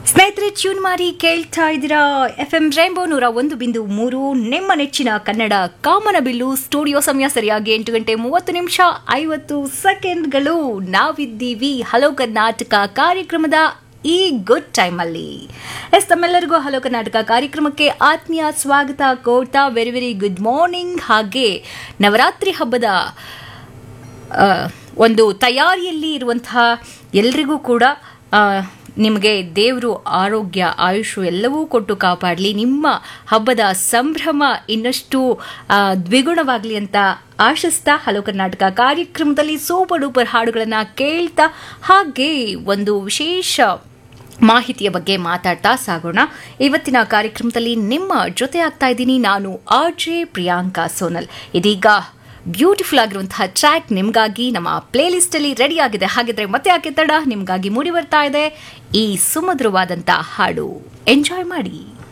ಸ್ನೇಹಿತರೆ ಟ್ಯೂನ್ ಮಾಡಿ ಕೇಳ್ತಾ ಇದ್ದೀರಾ ಎಫ್ ಎಂ ರೈನ್ಬೋ ನೂರ ಒಂದು ಬಿಂದು ಮೂರು ನಿಮ್ಮ ನೆಚ್ಚಿನ ಕನ್ನಡ ಕಾಮನಬಿಲ್ಲು ಸ್ಟುಡಿಯೋ ಸಮಯ ಸರಿಯಾಗಿ ಎಂಟು ಗಂಟೆ ಮೂವತ್ತು ನಿಮಿಷ ಐವತ್ತು ಸೆಕೆಂಡ್ಗಳು ನಾವಿದ್ದೀವಿ ಹಲೋ ಕರ್ನಾಟಕ ಕಾರ್ಯಕ್ರಮದ ಈ ಗುಡ್ ಟೈಮಲ್ಲಿ ಎಸ್ ತಮ್ಮೆಲ್ಲರಿಗೂ ಹಲೋ ಕರ್ನಾಟಕ ಕಾರ್ಯಕ್ರಮಕ್ಕೆ ಆತ್ಮೀಯ ಸ್ವಾಗತ ಕೋರ್ತಾ ವೆರಿ ವೆರಿ ಗುಡ್ ಮಾರ್ನಿಂಗ್ ಹಾಗೆ ನವರಾತ್ರಿ ಹಬ್ಬದ ಆ, ಒಂದು ತಯಾರಿಯಲ್ಲಿ ಇರುವಂತಹ ಎಲ್ರಿಗೂ ಕೂಡ ಆ, ನಿಮಗೆ ದೇವರು ಆರೋಗ್ಯ ಆಯುಷು ಎಲ್ಲವೂ ಕೊಟ್ಟು ಕಾಪಾಡಲಿ ನಿಮ್ಮ ಹಬ್ಬದ ಸಂಭ್ರಮ ಇನ್ನಷ್ಟು ಆ, ದ್ವಿಗುಣವಾಗಲಿ ಅಂತ ಆಶಿಸ್ತಾ ಹಲೋ ಕರ್ನಾಟಕ ಕಾರ್ಯಕ್ರಮದಲ್ಲಿ ಸೂಪರ್ ಡೂಪರ್ ಹಾಡುಗಳನ್ನು ಕೇಳ್ತಾ ಹಾಗೆ ಒಂದು ವಿಶೇಷ ಮಾಹಿತಿಯ ಬಗ್ಗೆ ಮಾತಾಡ್ತಾ ಸಾಗೋಣ ಇವತ್ತಿನ ಕಾರ್ಯಕ್ರಮದಲ್ಲಿ ನಿಮ್ಮ ಜೊತೆ ಆಗ್ತಾ ಇದ್ದೀನಿ ನಾನು ಆರ್ ಜೆ ಪ್ರಿಯಾಂಕಾ ಸೋನಲ್ ಇದೀಗ ಬ್ಯೂಟಿಫುಲ್ ಆಗಿರುವಂತಹ ಟ್ರ್ಯಾಕ್ ನಿಮಗಾಗಿ ನಮ್ಮ ಪ್ಲೇ ಲಿಸ್ಟ್ ಅಲ್ಲಿ ರೆಡಿ ಆಗಿದೆ ಹಾಗಿದ್ರೆ ಮತ್ತೆ ಯಾಕೆ ತಡ ನಿಮಗಾಗಿ ಮೂಡಿ ಬರ್ತಾ ಇದೆ ಈ ಸುಮಧುರವಾದಂತಹ ಹಾಡು ಎಂಜಾಯ್ ಮಾಡಿ